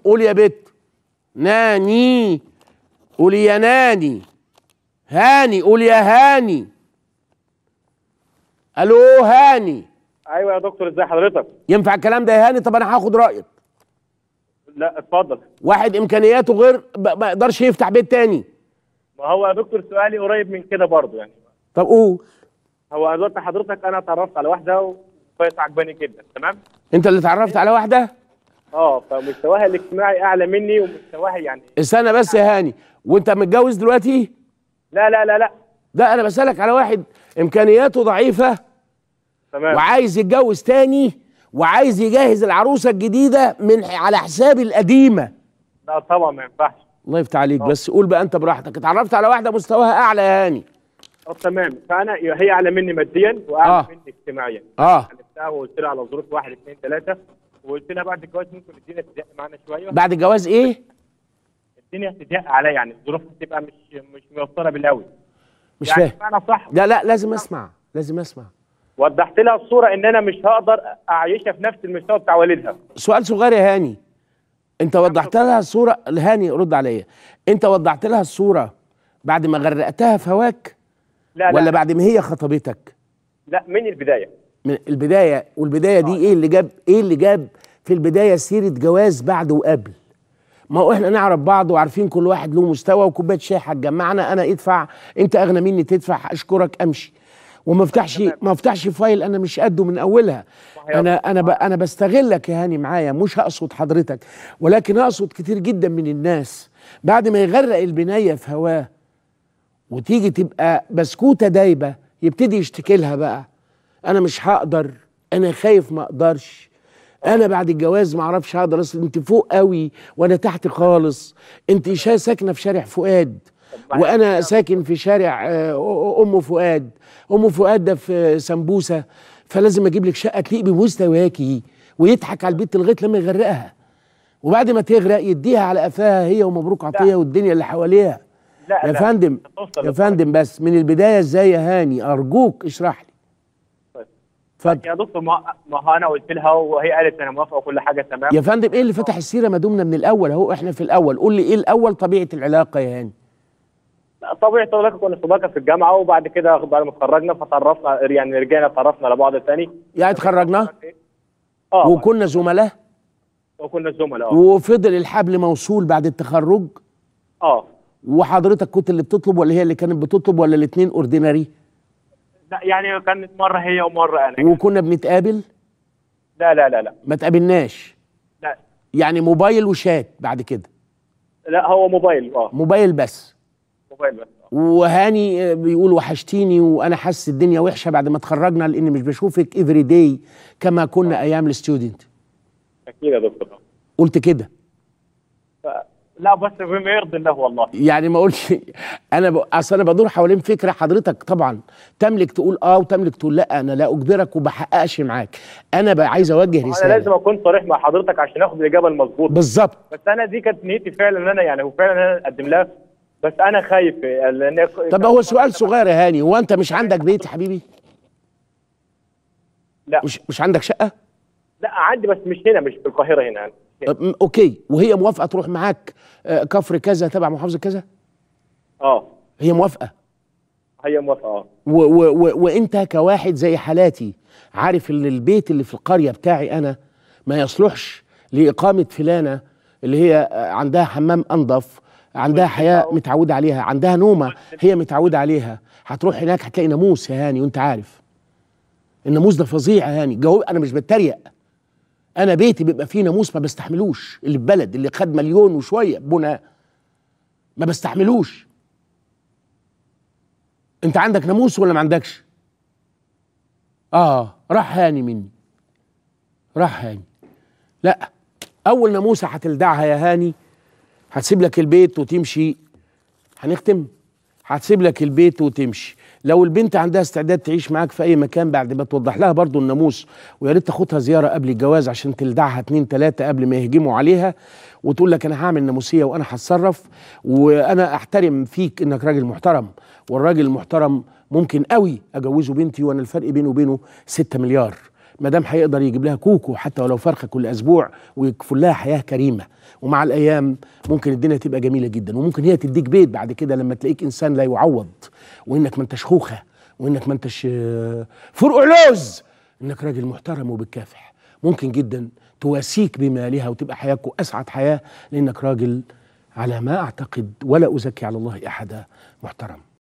قول يا بت ناني قولي يا ناني هاني قول يا هاني الو هاني ايوه يا دكتور ازي حضرتك ينفع الكلام ده يا هاني طب انا هاخد رايك لا اتفضل واحد امكانياته غير ب- ما يقدرش يفتح بيت تاني ما هو يا دكتور سؤالي قريب من كده برضه يعني طب قول هو دلوقتي حضرتك انا اتعرفت على واحده وكانت عجباني جدا تمام انت اللي اتعرفت على واحده اه فمستواها الاجتماعي اعلى مني ومستواها يعني استنى بس يا هاني وانت متجوز دلوقتي لا لا لا لا ده انا بسالك على واحد امكانياته ضعيفه تمام وعايز يتجوز تاني وعايز يجهز العروسه الجديده من على حساب القديمه لا طبعا ما ينفعش الله يفتح عليك بس قول بقى انت براحتك اتعرفت على واحده مستواها اعلى يا هاني اه تمام فانا هي اعلى مني ماديا واعلى آه. مني اجتماعيا اه عرفتها وقلت لها على ظروف واحد اثنين ثلاثه وقلت لها بعد الجواز ممكن الدنيا تضيق معانا شويه بعد الجواز ايه الدنيا تضيق عليا يعني الظروف تبقى مش مش ميسره بالقوي مش يعني فاهم انا صح لا لا لازم اسمع لازم اسمع وضحت لها الصوره ان انا مش هقدر اعيشها في نفس المستوى بتاع والدها سؤال صغير يا هاني انت وضحت لها الصوره هاني رد عليا انت وضحت لها الصوره بعد ما غرقتها في هواك لا ولا لا بعد ما هي خطبتك لا من البدايه من البدايه والبدايه دي ايه اللي جاب ايه اللي جاب في البدايه سيره جواز بعد وقبل ما هو احنا نعرف بعض وعارفين كل واحد له مستوى وكوبايه شاي هتجمعنا انا ادفع انت اغنى مني تدفع اشكرك امشي وما افتحش ما افتحش فايل انا مش قده من اولها انا انا ب... انا بستغلك يا هاني معايا مش هقصد حضرتك ولكن اقصد كتير جدا من الناس بعد ما يغرق البنايه في هواه وتيجي تبقى بسكوته دايبه يبتدي يشتكي لها بقى انا مش هقدر انا خايف ما اقدرش انا بعد الجواز ما اعرفش هقدر اصل انت فوق قوي وانا تحت خالص انت شا ساكنه في شارع فؤاد وانا ساكن في شارع آه، ام فؤاد ام فؤاد ده في سمبوسه فلازم اجيب لك شقه تليق بمستواكي ويضحك على البيت لغايه لما يغرقها وبعد ما تغرق يديها على قفاها هي ومبروك عطيه والدنيا اللي حواليها لا يا لا فندم هتوصل يا للدرجة. فندم بس من البدايه ازاي يا هاني ارجوك اشرح لي طيب. اتفضل يا دكتور ما ما هو انا قلت لها وهي قالت انا موافقه وكل حاجه تمام يا فندم ايه اللي فتح السيره ما دمنا من الاول اهو احنا في الاول قول لي ايه الاول طبيعه العلاقه يا هاني طبيعي صداقه كنا صداقه في الجامعه وبعد كده بعد ما اتخرجنا فتعرفنا يعني رجعنا اتعرفنا على بعض تاني يعني اتخرجنا اه وكنا زملاء وكنا زملاء اه وفضل الحبل موصول بعد التخرج اه وحضرتك كنت اللي بتطلب ولا هي اللي كانت بتطلب ولا الاثنين اوردينري لا يعني كانت مره هي ومره انا وكنا بنتقابل لا لا لا لا ما تقابلناش لا يعني موبايل وشات بعد كده لا هو موبايل اه موبايل بس موبايل بس وهاني آه، بيقول وحشتيني وانا حاسس الدنيا وحشه بعد ما اتخرجنا لان مش بشوفك افري داي كما كنا ايام الستودنت اكيد يا دكتور قلت كده ف- لا بس بما يرضي الله والله يعني ما اقولش انا ب... اصل انا بدور حوالين فكره حضرتك طبعا تملك تقول اه وتملك تقول لا انا لا اجبرك وبحققش معاك انا بقى عايز اوجه انا لازم رساله اكون صريح مع حضرتك عشان اخد الاجابه المظبوطه بالظبط بس انا دي كانت نيتي فعلا ان انا يعني وفعلا انا اقدم لها بس انا خايف لان طب هو سؤال صغير يا هاني هو انت مش عندك بيت يا حبيبي لا مش مش عندك شقه لا عندي بس مش هنا مش في القاهره هنا يعني أم، اوكي وهي موافقه تروح معاك آه، كفر كذا تبع محافظه كذا اه هي موافقه هي موافقه اه و و و وانت كواحد زي حالاتي عارف ان البيت اللي في القريه بتاعي انا ما يصلحش لاقامه فلانه اللي هي آه، عندها حمام انظف عندها حياه متعوده عليها عندها نومه هي متعوده عليها هتروح هناك هتلاقي ناموس يا هاني وانت عارف الناموس ده فظيع يا هاني جو انا مش بتريق انا بيتي بيبقى فيه ناموس ما بستحملوش اللي في بلد اللي خد مليون وشويه بنا ما بستحملوش انت عندك ناموس ولا ما عندكش اه راح هاني مني راح هاني لا اول ناموسه هتلدعها يا هاني هتسيب لك البيت وتمشي هنختم هتسيب لك البيت وتمشي لو البنت عندها استعداد تعيش معاك في اي مكان بعد ما توضح لها برضو الناموس ويا ريت تاخدها زياره قبل الجواز عشان تلدعها اتنين تلاته قبل ما يهجموا عليها وتقول لك انا هعمل ناموسيه وانا هتصرف وانا احترم فيك انك راجل محترم والراجل المحترم ممكن قوي اجوزه بنتي وانا الفرق بينه وبينه 6 مليار ما دام هيقدر يجيب لها كوكو حتى ولو فرخه كل اسبوع ويكفل لها حياه كريمه ومع الايام ممكن الدنيا تبقى جميله جدا وممكن هي تديك بيت بعد كده لما تلاقيك انسان لا يعوض وانك ما انتش خوخه وانك ما انتش آه، فرق لوز انك راجل محترم وبتكافح ممكن جدا تواسيك بمالها وتبقى حياتكم اسعد حياه لانك راجل على ما اعتقد ولا ازكي على الله احدا محترم